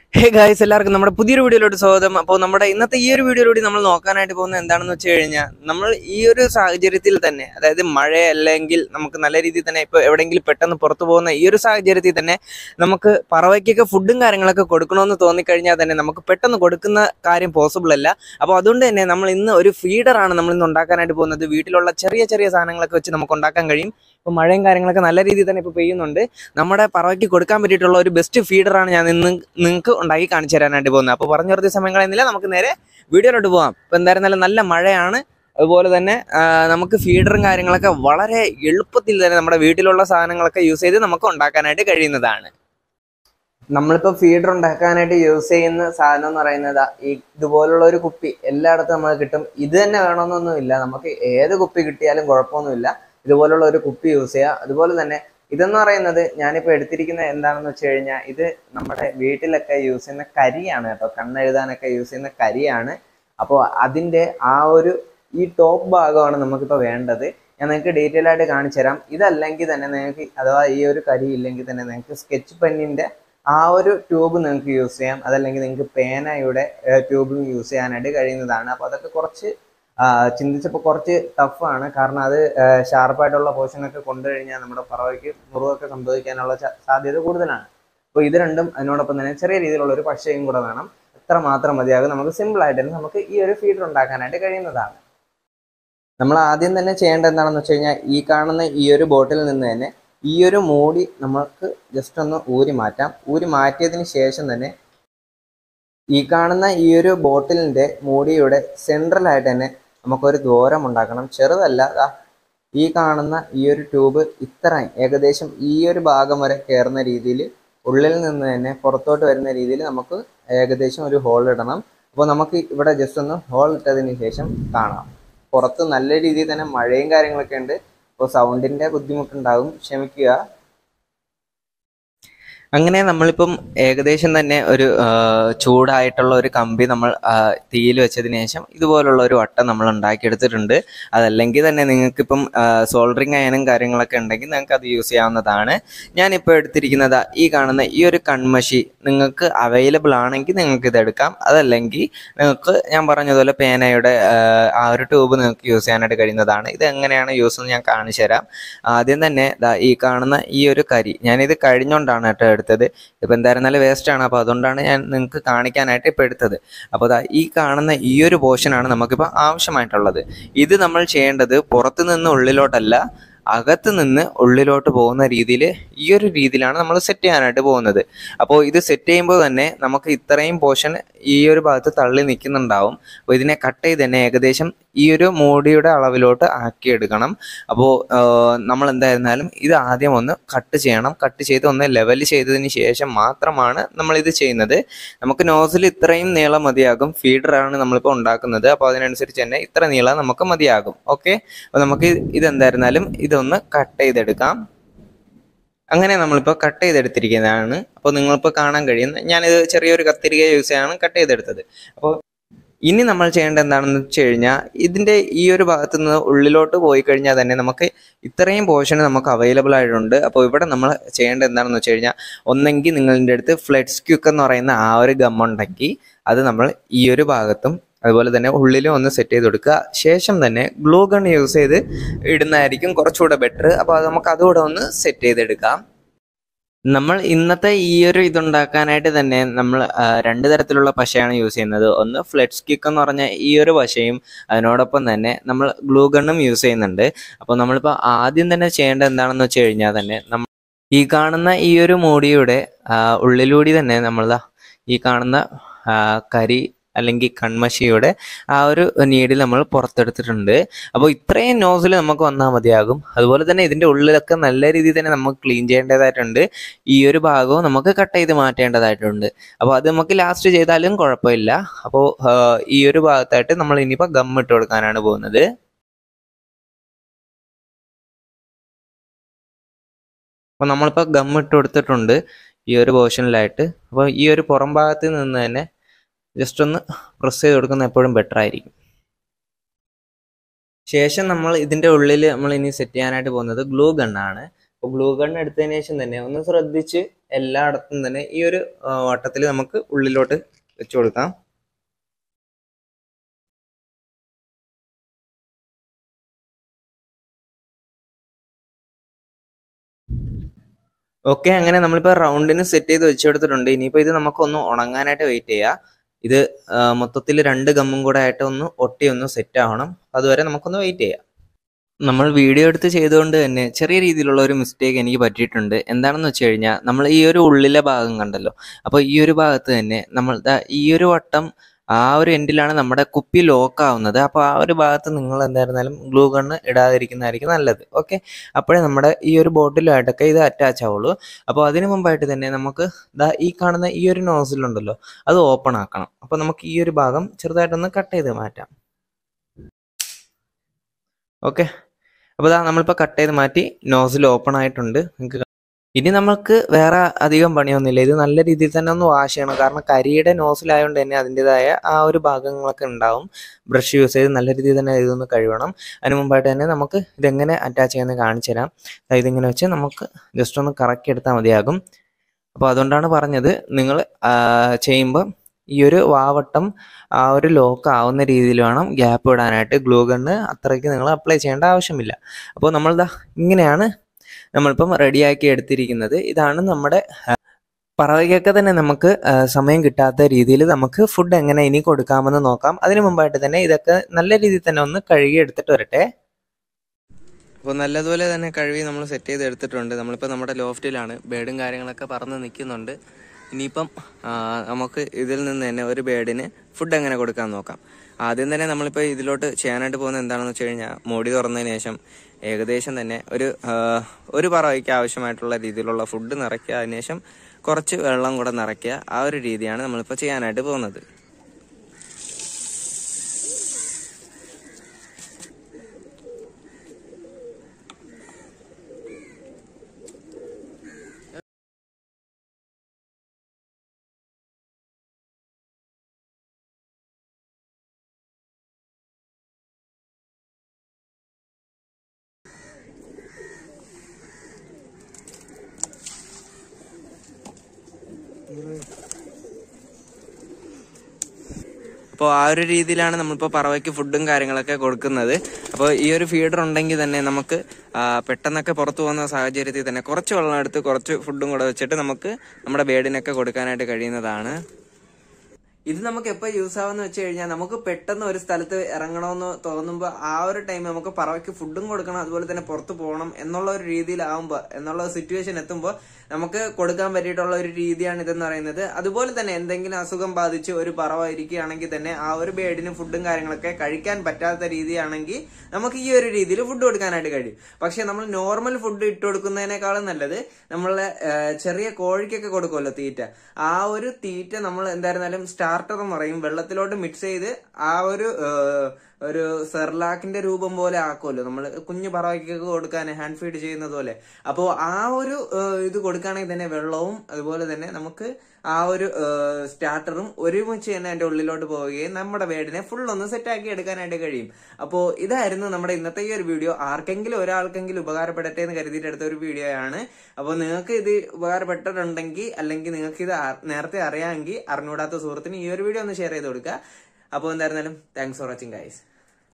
hey guys എല്ലാവർക്കും നമ്മുടെ പുതിയൊരു വീഡിയോയിലോട്ട് സ്വാഗതം അപ്പോൾ നമ്മുടെ ഇന്നത്തെ ഈ ഒരു വീഡിയോയിലൂടെ നമ്മൾ നോക്കാനായിട്ട് പോകുന്നത് എന്താണെന്ന് വെച്ച് കഴിഞ്ഞാൽ നമ്മൾ ഈ ഒരു സാഹചര്യത്തിൽ തന്നെ അതായത് മഴ അല്ലെങ്കിൽ നമുക്ക് നല്ല രീതിയിൽ തന്നെ ഇപ്പോൾ എവിടെയെങ്കിലും പെട്ടെന്ന് പുറത്തു പോകുന്ന ഈ ഒരു സാഹചര്യത്തിൽ തന്നെ നമുക്ക് പറവയ്ക്കൊക്കെ ഫുഡും കാര്യങ്ങളൊക്കെ കൊടുക്കണമെന്ന് തോന്നിക്കഴിഞ്ഞാൽ തന്നെ നമുക്ക് പെട്ടെന്ന് കൊടുക്കുന്ന കാര്യം പോസിബിൾ അല്ല അപ്പോൾ അതുകൊണ്ട് തന്നെ നമ്മൾ ഇന്ന് ഒരു ഫീഡറാണ് നമ്മൾ ഇന്ന് ഉണ്ടാക്കാനായിട്ട് പോകുന്നത് വീട്ടിലുള്ള ചെറിയ ചെറിയ സാധനങ്ങളൊക്കെ വെച്ച് നമുക്ക് ഉണ്ടാക്കാൻ കഴിയും ഇപ്പോൾ മഴയും കാര്യങ്ങളൊക്കെ നല്ല രീതിയിൽ തന്നെ ഇപ്പോൾ പെയ്യുന്നുണ്ട് നമ്മുടെ പറവയ്ക്ക് കൊടുക്കാൻ പറ്റിയിട്ടുള്ള ഒരു ബെസ്റ്റ് ഫീഡറാണ് ഞാൻ ഇന്ന് നിങ്ങൾക്ക് ഉണ്ടാക്കി കാണിച്ചു തരാനായിട്ട് പോകുന്നത് അപ്പോൾ പറഞ്ഞു കുറച്ച് സമയം കളയുന്നില്ല നമുക്ക് നേരെ വീഡിയോയിലോട്ട് പോകാം ഇപ്പോൾ എന്തായിരുന്നാലും നല്ല മഴയാണ് അതുപോലെ തന്നെ ആ, നമുക്ക് ഫീഡറും കാര്യങ്ങളൊക്കെ വളരെ എളുപ്പത്തിൽ തന്നെ നമ്മുടെ വീട്ടിലുള്ള സാധനങ്ങളൊക്കെ യൂസ് ചെയ്ത് നമുക്ക് ഉണ്ടാക്കാനായിട്ട് കഴിയുന്നതാണ് നമ്മളിപ്പോൾ ഫീഡർ ഉണ്ടാക്കാനായിട്ട് യൂസ് ചെയ്യുന്ന സാധനം എന്ന് പറയുന്നത് ഈ ഇതുപോലുള്ള ഒരു കുപ്പി എല്ലായിടത്തും നമുക്ക് കിട്ടും ഇത് തന്നെ വേണമെന്നൊന്നുമില്ല നമുക്ക് ഏത് കുപ്പി കിട്ടിയാലും കുഴപ്പമൊന്നുമില്ല ഇതുപോലുള്ള ഒരു കുപ്പി യൂസ് ചെയ്യുക അതുപോലെ തന്നെ ഇതെന്ന് പറയുന്നത് ഞാനിപ്പോൾ എടുത്തിരിക്കുന്നത് എന്താണെന്ന് വെച്ച് കഴിഞ്ഞാൽ ഇത് നമ്മുടെ വീട്ടിലൊക്കെ യൂസ് ചെയ്യുന്ന കരിയാണ് കേട്ടോ കണ്ണെഴുതാനൊക്കെ യൂസ് ചെയ്യുന്ന കരിയാണ് അപ്പോൾ അതിൻ്റെ ആ ഒരു ഈ ടോപ്പ് ഭാഗമാണ് നമുക്കിപ്പോൾ വേണ്ടത് ഞാൻ നിങ്ങൾക്ക് ഡീറ്റെയിൽ ആയിട്ട് കാണിച്ചു തരാം ഇതല്ലെങ്കിൽ തന്നെ നിങ്ങൾക്ക് അഥവാ ഈ ഒരു കരി ഇല്ലെങ്കിൽ തന്നെ നിങ്ങൾക്ക് സ്കെച്ച് പെന്നിൻ്റെ ആ ഒരു ട്യൂബ് നിങ്ങൾക്ക് യൂസ് ചെയ്യാം അതല്ലെങ്കിൽ നിങ്ങൾക്ക് പേനയുടെ ട്യൂബും യൂസ് ചെയ്യാനായിട്ട് കഴിയുന്നതാണ് അപ്പോൾ അതൊക്കെ കുറച്ച് ആ, ചിന്തിച്ചപ്പോൾ കുറച്ച് ടഫാണ് കാരണം അത് ഷാർപ്പായിട്ടുള്ള പോർഷനൊക്കെ കൊണ്ടു കഴിഞ്ഞാൽ നമ്മുടെ പറവയ്ക്ക് മുറിവൊക്കെ സംഭവിക്കാനുള്ള ച- സാധ്യത കൂടുതലാണ് അപ്പോൾ ഇത് രണ്ടും അതിനോടൊപ്പം തന്നെ ചെറിയ രീതിയിലുള്ള ഒരു പശയും കൂടെ വേണം എത്ര മാത്രം മതിയാകും നമുക്ക് സിമ്പിൾ ആയിട്ട് തന്നെ നമുക്ക് ഈ ഒരു ഫീഡർ ഉണ്ടാക്കാനായിട്ട് കഴിയുന്നതാണ് നമ്മൾ ആദ്യം തന്നെ ചെയ്യേണ്ടത് എന്താണെന്ന് വെച്ച് കഴിഞ്ഞാൽ ഈ കാണുന്ന ഈ ഒരു ബോട്ടിൽ നിന്ന് തന്നെ ഈ ഒരു മൂടി നമുക്ക് ജസ്റ്റ് ഒന്ന് ഊരി മാറ്റാം ഊരി മാറ്റിയതിന് ശേഷം തന്നെ ഈ കാണുന്ന ഈ ഒരു ബോട്ടിലിന്റെ മൂടിയുടെ സെൻട്രലായിട്ട് തന്നെ നമുക്കൊരു ദ്വാരം ഉണ്ടാക്കണം ചെറുതല്ല ദാ ഈ കാണുന്ന ഈ ഒരു ട്യൂബ് ഇത്രയും ഏകദേശം ഈ ഒരു ഭാഗം വരെ കയറുന്ന രീതിയിൽ ഉള്ളിൽ നിന്ന് തന്നെ പുറത്തോട്ട് വരുന്ന രീതിയിൽ നമുക്ക് ഏകദേശം ഒരു ഹോൾ ഇടണം അപ്പോൾ നമുക്ക് ഇവിടെ ജസ്റ്റ് ഒന്ന് ഹോൾ ഇട്ടതിന് ശേഷം കാണാം പുറത്ത് നല്ല രീതിയിൽ തന്നെ മഴയും കാര്യങ്ങളൊക്കെ ഉണ്ട് അപ്പോൾ സൗണ്ടിന്റെ ബുദ്ധിമുട്ടുണ്ടാകും ക്ഷമിക്കുക അങ്ങനെ നമ്മളിപ്പം ഏകദേശം തന്നെ ഒരു ആ, ചൂടായിട്ടുള്ള ഒരു കമ്പി നമ്മൾ ആ, തീയിൽ വെച്ചതിന് ശേഷം ഇതുപോലുള്ള ഒരു വട്ടം നമ്മൾ ഉണ്ടാക്കിയെടുത്തിട്ടുണ്ട് അതല്ലെങ്കിൽ തന്നെ നിങ്ങൾക്കിപ്പം സോൾഡറിങ് അയനും കാര്യങ്ങളൊക്കെ ഉണ്ടെങ്കിൽ നിങ്ങൾക്ക് അത് യൂസ് ചെയ്യാവുന്നതാണ് ഞാനിപ്പോൾ എടുത്തിരിക്കുന്നത് ഈ കാണുന്ന ഈ ഒരു കൺമഷി നിങ്ങൾക്ക് അവൈലബിൾ ആണെങ്കിൽ നിങ്ങൾക്ക് ഇത് എടുക്കാം അതല്ലെങ്കിൽ നിങ്ങൾക്ക് ഞാൻ പറഞ്ഞതുപോലെ പേനയുടെ ആ, ആ ഒരു ട്യൂബ് നിങ്ങൾക്ക് യൂസ് ചെയ്യാനായിട്ട് കഴിയുന്നതാണ് ഇത് എങ്ങനെയാണ് യൂസ് എന്ന് ഞാൻ കാണിച്ചു തരാം ആദ്യം തന്നെ ദാ ഈ കാണുന്ന ഈ ഒരു കരി ഞാനിത് കഴിഞ്ഞുകൊണ്ടാണ് കേട്ടോ എടുത്തത് ഇപ്പം എന്തായിരുന്നാലും വേസ്റ്റ് ആണ് അപ്പോൾ അതുകൊണ്ടാണ് ഞാൻ നിങ്ങൾക്ക് കാണിക്കാനായിട്ട് ഇപ്പോൾ എടുത്തത് അപ്പോൾ ദാ ഈ കാണുന്ന ഈ ഒരു പോർഷനാണ് നമുക്കിപ്പോൾ ആവശ്യമായിട്ടുള്ളത് ഇത് നമ്മൾ ചെയ്യേണ്ടത് പുറത്ത് നിന്ന് ഉള്ളിലോട്ടല്ല അകത്ത് നിന്ന് ഉള്ളിലോട്ട് പോകുന്ന രീതിയിൽ ഈ ഒരു രീതിയിലാണ് നമ്മൾ സെറ്റ് ചെയ്യാനായിട്ട് പോകുന്നത് അപ്പോൾ ഇത് സെറ്റ് ചെയ്യുമ്പോൾ തന്നെ നമുക്ക് ഇത്രയും പോർഷൻ ഈ ഒരു ഭാഗത്ത് തള്ളി നിൽക്കുന്നുണ്ടാവും അപ്പോൾ ഇതിനെ കട്ട് ചെയ്ത് തന്നെ ഏകദേശം ഈ ഒരു മൂടിയുടെ അളവിലോട്ട് ആക്കിയെടുക്കണം അപ്പോൾ നമ്മൾ എന്തായിരുന്നാലും ഇത് ആദ്യം ഒന്ന് കട്ട് ചെയ്യണം കട്ട് ചെയ്ത് ഒന്ന് ലെവൽ ചെയ്തതിന് ശേഷം മാത്രമാണ് നമ്മൾ ഇത് ചെയ്യുന്നത് നമുക്ക് നോസിൽ ഇത്രയും നീളം മതിയാകും ഫീഡറാണ് നമ്മളിപ്പോൾ ഉണ്ടാക്കുന്നത് അപ്പോൾ അതിനനുസരിച്ച് തന്നെ ഇത്ര നീളം നമുക്ക് മതിയാകും ഓക്കെ അപ്പോൾ നമുക്ക് ഇതെന്തായിരുന്നാലും ഇതൊന്ന് കട്ട് ചെയ്തെടുക്കാം അങ്ങനെ നമ്മളിപ്പോൾ കട്ട് ചെയ്തെടുത്തിരിക്കുന്നതാണ് അപ്പോൾ നിങ്ങളിപ്പോൾ കാണാൻ കഴിയുന്ന ഞാനിത് ചെറിയൊരു കത്തിരിക യൂസ് ചെയ്യാണ് കട്ട് ചെയ്തെടുത്തത് അപ്പോൾ ഇനി നമ്മൾ ചെയ്യേണ്ടത് എന്താണെന്ന് വെച്ച് കഴിഞ്ഞാൽ ഇതിൻ്റെ ഈ ഒരു ഭാഗത്ത് നിന്ന് ഉള്ളിലോട്ട് പോയി കഴിഞ്ഞാൽ തന്നെ നമുക്ക് ഇത്രയും പോർഷൻ നമുക്ക് അവൈലബിൾ ആയിട്ടുണ്ട് അപ്പോൾ ഇവിടെ നമ്മൾ ചെയ്യേണ്ടത് എന്താണെന്ന് വെച്ച് കഴിഞ്ഞാൽ ഒന്നെങ്കിൽ നിങ്ങളുടെ അടുത്ത് ഫ്ലെഡ്സ് ക്യൂക്ക് എന്ന് പറയുന്ന ആ ഒരു ഗം ഉണ്ടെങ്കിൽ അത് നമ്മൾ ഈ ഒരു ഭാഗത്തും അതുപോലെ തന്നെ ഉള്ളിലും ഒന്ന് സെറ്റ് ചെയ്ത് കൊടുക്കുക ശേഷം തന്നെ ഗ്ലൂ ഗൺ യൂസ് ചെയ്ത് ഇടുന്നതായിരിക്കും കുറച്ചുകൂടെ ബെറ്റർ അപ്പോൾ അത് നമുക്ക് അതുകൂടെ ഒന്ന് സെറ്റ് ചെയ്തെടുക്കാം നമ്മൾ ഇന്നത്തെ ഈ ഒരു ഇതുണ്ടാക്കാനായിട്ട് തന്നെ നമ്മൾ ആ, രണ്ട് തരത്തിലുള്ള പശയാണ് യൂസ് ചെയ്യുന്നത് ഒന്ന് ഫ്ലെഡ്സ് കിക്ക് എന്ന് പറഞ്ഞ ഈ ഒരു പശയും അതിനോടൊപ്പം തന്നെ നമ്മൾ ഗ്ലൂ ഗണ്ണും യൂസ് ചെയ്യുന്നുണ്ട് അപ്പോൾ നമ്മളിപ്പോൾ ആദ്യം തന്നെ ചെയ്യേണ്ടത് എന്താണെന്ന് വെച്ച് കഴിഞ്ഞാൽ തന്നെ നമ്മൾ ഈ കാണുന്ന ഈ ഒരു മൂടിയുടെ ആ, ഉള്ളിലൂടി തന്നെ നമ്മൾ ദാ ഈ കാണുന്ന ആ, കരി അല്ലെങ്കിൽ കൺമഷിയുടെ ആ ഒരു നീഡിൽ നമ്മൾ പുറത്തെടുത്തിട്ടുണ്ട് അപ്പോൾ ഇത്രയും നോസിൽ നമുക്ക് വന്നാൽ മതിയാകും അതുപോലെ തന്നെ ഇതിൻ്റെ ഉള്ളിലൊക്കെ നല്ല രീതിയിൽ തന്നെ നമുക്ക് ക്ലീൻ ചെയ്യേണ്ടതായിട്ടുണ്ട് ഈ ഒരു ഭാഗവും നമുക്ക് കട്ട് ചെയ്ത് മാറ്റേണ്ടതായിട്ടുണ്ട് അപ്പോൾ അത് നമുക്ക് ലാസ്റ്റ് ചെയ്താലും കുഴപ്പമില്ല അപ്പോൾ ഈ ഒരു ഭാഗത്തായിട്ട് നമ്മൾ ഇനിയിപ്പോൾ ഗം ഇട്ട് കൊടുക്കാനാണ് പോകുന്നത് അപ്പോൾ നമ്മളിപ്പോൾ ഗം ഇട്ട് കൊടുത്തിട്ടുണ്ട് ഈ ഒരു പോർഷനിലായിട്ട് അപ്പോൾ ഈ ഒരു പുറം ഭാഗത്ത് നിന്ന് തന്നെ ജസ്റ്റ് ഒന്ന് പ്രസ് ചെയ്ത് കൊടുക്കുന്നത് എപ്പോഴും ബെറ്റർ ആയിരിക്കും ശേഷം നമ്മൾ ഇതിൻ്റെ ഉള്ളിൽ നമ്മൾ ഇനി സെറ്റ് ചെയ്യാനായിട്ട് പോകുന്നത് ഗ്ലൂ ഗണ്ണാണ് അപ്പോൾ ഗ്ലൂ ഗൺ എടുത്തതിന് ശേഷം തന്നെ ഒന്ന് ശ്രദ്ധിച്ച് എല്ലായിടത്തും തന്നെ ഈ ഒരു വട്ടത്തിൽ നമുക്ക് ഉള്ളിലോട്ട് വെച്ച് കൊടുക്കാം ഓക്കെ അങ്ങനെ നമ്മളിപ്പോൾ റൗണ്ടിന് സെറ്റ് ചെയ്ത് വെച്ച് കൊടുത്തിട്ടുണ്ട് ഇനിയിപ്പോൾ ഇത് നമുക്കൊന്ന് ഉണങ്ങാനായിട്ട് വെയിറ്റ് ചെയ്യാം ഇത് മൊത്തത്തിൽ രണ്ട് ഗമ്മും കൂടെ ആയിട്ട് ഒന്ന് ഒട്ടി ഒന്ന് സെറ്റ് ആവണം അതുവരെ നമുക്കൊന്ന് വെയിറ്റ് ചെയ്യാം നമ്മൾ വീഡിയോ എടുത്ത് ചെയ്തുകൊണ്ട് തന്നെ ചെറിയ രീതിയിലുള്ള ഒരു മിസ്റ്റേക്ക് എനിക്ക് പറ്റിയിട്ടുണ്ട് എന്താണെന്ന് വെച്ച് കഴിഞ്ഞാൽ നമ്മൾ ഈ ഒരു ഉള്ളിലെ ഭാഗം കണ്ടല്ലോ അപ്പോൾ ഈ ഒരു ഭാഗത്ത് തന്നെ നമ്മൾ ദാ ഈ ഒരു വട്ടം ആ ഒരു എൻഡിലാണ് നമ്മുടെ കുപ്പി ലോക്ക് ആവുന്നത് അപ്പോൾ ആ ഒരു ഭാഗത്ത് നിങ്ങൾ എന്തായിരുന്നാലും ഗ്ലൂ ഗണ്ണ് ഇടാതിരിക്കുന്നതായിരിക്കും നല്ലത് ഓക്കെ അപ്പോഴേ നമ്മുടെ ഈ ഒരു ബോട്ടിലുമായിട്ടൊക്കെ ഇത് അറ്റാച്ച് ആവുള്ളൂ അപ്പോൾ അതിന് മുമ്പായിട്ട് തന്നെ നമുക്ക് ദാ ഈ കാണുന്ന ഈ ഒരു നോസിലുണ്ടല്ലോ അത് ഓപ്പൺ ആക്കണം അപ്പോൾ നമുക്ക് ഈ ഒരു ഭാഗം ചെറുതായിട്ടൊന്ന് കട്ട് ചെയ്ത് മാറ്റാം ഓക്കെ അപ്പോൾ ഇതാ നമ്മളിപ്പോൾ കട്ട് ചെയ്ത് മാറ്റി നോസിൽ ഓപ്പൺ ആയിട്ടുണ്ട് നിങ്ങൾക്ക് ഇനി നമുക്ക് വേറെ അധികം പണിയൊന്നുമില്ല ഇത് നല്ല രീതിയിൽ തന്നെ ഒന്ന് വാഷ് ചെയ്യണം കാരണം കരിയുടെ നോസിലായതുകൊണ്ട് തന്നെ അതിൻ്റെതായ ആ ഒരു ഭാഗങ്ങളൊക്കെ ഉണ്ടാവും ബ്രഷ് യൂസ് ചെയ്ത് നല്ല രീതിയിൽ തന്നെ ഇതൊന്ന് കഴുകണം അതിന് മുമ്പായിട്ട് തന്നെ നമുക്ക് ഇതെങ്ങനെ അറ്റാച്ച് ചെയ്യുന്നത് കാണിച്ചു തരാം ഇതിങ്ങനെ വെച്ച് നമുക്ക് ജസ്റ്റ് ഒന്ന് കറക്കി എടുത്താൽ മതിയാകും അപ്പോൾ അതുകൊണ്ടാണ് പറഞ്ഞത് നിങ്ങൾ ചെയ്യുമ്പോൾ ഈ ഒരു വാവട്ടം ആ ഒരു ലോക്ക് ആവുന്ന രീതിയിൽ വേണം ഗ്യാപ്പ് ഇടാനായിട്ട് ഗ്ലൂ ഗണ്ണ് അത്രയ്ക്ക് നിങ്ങൾ അപ്ലൈ ചെയ്യേണ്ട ആവശ്യമില്ല അപ്പോൾ നമ്മളിതാ ഇങ്ങനെയാണ് നമ്മളിപ്പം റെഡിയാക്കി എടുത്തിരിക്കുന്നത് ഇതാണ് നമ്മുടെ പറവയ്ക്കൊക്കെ തന്നെ നമുക്ക് സമയം കിട്ടാത്ത രീതിയിൽ നമുക്ക് ഫുഡ് എങ്ങനെ ഇനി കൊടുക്കാമെന്ന് നോക്കാം അതിനു മുമ്പായിട്ട് തന്നെ ഇതൊക്കെ നല്ല രീതിയിൽ തന്നെ ഒന്ന് കഴുകി എടുത്തിട്ട് വരട്ടെ അപ്പോൾ നല്ലതുപോലെ തന്നെ കഴുകി നമ്മൾ സെറ്റ് ചെയ്ത് എടുത്തിട്ടുണ്ട് നമ്മളിപ്പോൾ നമ്മുടെ ലോഫ്റ്റിലാണ് ബേഡും കാര്യങ്ങളൊക്കെ പറന്ന് നിൽക്കുന്നുണ്ട് ഇനിയിപ്പം നമുക്ക് ഇതിൽ നിന്ന് തന്നെ ഒരു ബേഡിന് ഫുഡ് എങ്ങനെ കൊടുക്കാൻ നോക്കാം ആദ്യം തന്നെ നമ്മളിപ്പോൾ ഇതിലോട്ട് ചെയ്യാനായിട്ട് പോകുന്നത് എന്താണെന്ന് വെച്ച് കഴിഞ്ഞാൽ മൂടി തുറന്നതിന് ശേഷം ഏകദേശം തന്നെ ഒരു ഒരു പറവയ്ക്ക് ആവശ്യമായിട്ടുള്ള രീതിയിലുള്ള ഫുഡ് നിറയ്ക്കുക അതിനുശേഷം കുറച്ച് വെള്ളം കൂടെ നിറയ്ക്കുക ആ ഒരു രീതിയാണ് നമ്മളിപ്പോൾ ചെയ്യാനായിട്ട് പോകുന്നത് അപ്പോൾ ആ ഒരു രീതിയിലാണ് നമ്മളിപ്പോൾ പറവയ്ക്ക് ഫുഡും കാര്യങ്ങളൊക്കെ കൊടുക്കുന്നത് അപ്പോൾ ഈ ഒരു ഫീഡർ ഉണ്ടെങ്കിൽ തന്നെ നമുക്ക് പെട്ടെന്നൊക്കെ പുറത്തു പോകുന്ന സാഹചര്യത്തിൽ തന്നെ കുറച്ച് വെള്ളം എടുത്ത് കുറച്ച് ഫുഡും കൂടെ വെച്ചിട്ട് നമുക്ക് നമ്മുടെ ബേഡിനൊക്കെ കൊടുക്കാനായിട്ട് കഴിയുന്നതാണ് ഇത് നമുക്ക് എപ്പോൾ യൂസ് ആവുന്ന വെച്ച് കഴിഞ്ഞാൽ നമുക്ക് പെട്ടെന്ന് ഒരു സ്ഥലത്ത് ഇറങ്ങണമെന്ന് തോന്നുമ്പോൾ ആ ഒരു ടൈം നമുക്ക് പറവയ്ക്ക് ഫുഡും കൊടുക്കണം അതുപോലെ തന്നെ പുറത്ത് പോകണം എന്നുള്ള ഒരു രീതിയിലാവുമ്പോൾ എന്നുള്ള സിറ്റുവേഷൻ എത്തുമ്പോൾ നമുക്ക് കൊടുക്കാൻ പറ്റിയിട്ടുള്ള ഒരു രീതിയാണ് ഇതെന്ന് പറയുന്നത് അതുപോലെ തന്നെ എന്തെങ്കിലും അസുഖം ബാധിച്ച് ഒരു പറവ ഇരിക്കുകയാണെങ്കിൽ തന്നെ ആ ഒരു ബേഡിന് ഫുഡും കാര്യങ്ങളൊക്കെ കഴിക്കാൻ പറ്റാത്ത രീതിയാണെങ്കിൽ നമുക്ക് ഈ ഒരു രീതിയിൽ ഫുഡ് കൊടുക്കാനായിട്ട് കഴിയും പക്ഷെ നമ്മൾ നോർമൽ ഫുഡ് ഇട്ട് കൊടുക്കുന്നതിനേക്കാളും നല്ലത് നമ്മളെ ചെറിയ കോഴിക്കൊക്കെ കൊടുക്കുമല്ലോ തീറ്റ ആ ഒരു തീറ്റ നമ്മൾ എന്തായിരുന്നാലും സ്റ്റാർട്ടർ എന്ന് പറയും വെള്ളത്തിലോട്ട് മിക്സ് ചെയ്ത് ആ ഒരു ഒരു സെർലാക്കിന്റെ രൂപം പോലെ ആക്കുമല്ലോ നമ്മൾ കുഞ്ഞു പറവയ്ക്കൊക്കെ കൊടുക്കാൻ ഹാൻഡ് ഫീഡ് ചെയ്യുന്നത് പോലെ അപ്പോൾ ആ ഒരു ഇത് കൊടുക്കുകയാണെങ്കിൽ തന്നെ വെള്ളവും അതുപോലെ തന്നെ നമുക്ക് ആ ഒരു സ്റ്റാർട്ടറും ഒരുമിച്ച് തന്നെ അതിന്റെ ഉള്ളിലോട്ട് പോവുകയും നമ്മുടെ ബേഡിനെ ഫുൾ ഒന്ന് സെറ്റ് ആക്കി എടുക്കാനായിട്ട് കഴിയും അപ്പോൾ ഇതായിരുന്നു നമ്മുടെ ഇന്നത്തെ ഈ ഒരു വീഡിയോ ആർക്കെങ്കിലും ഒരാൾക്കെങ്കിലും ഉപകാരപ്പെടട്ടെ എന്ന് കരുതിയിട്ട് എടുത്ത ഒരു വീഡിയോ ആണ് അപ്പോൾ നിങ്ങൾക്ക് ഇത് ഉപകാരപ്പെട്ടിട്ടുണ്ടെങ്കിൽ അല്ലെങ്കിൽ നിങ്ങൾക്ക് ഇത് നേരത്തെ അറിയാമെങ്കിൽ അറിഞ്ഞുകൂടാത്ത സുഹൃത്തിന് ഈ ഒരു വീഡിയോ ഒന്ന് ഷെയർ ചെയ്ത് കൊടുക്കുക അപ്പോൾ എന്തായിരുന്നാലും താങ്ക്സ് ഫോർ വാച്ചിങ് ഗൈസ്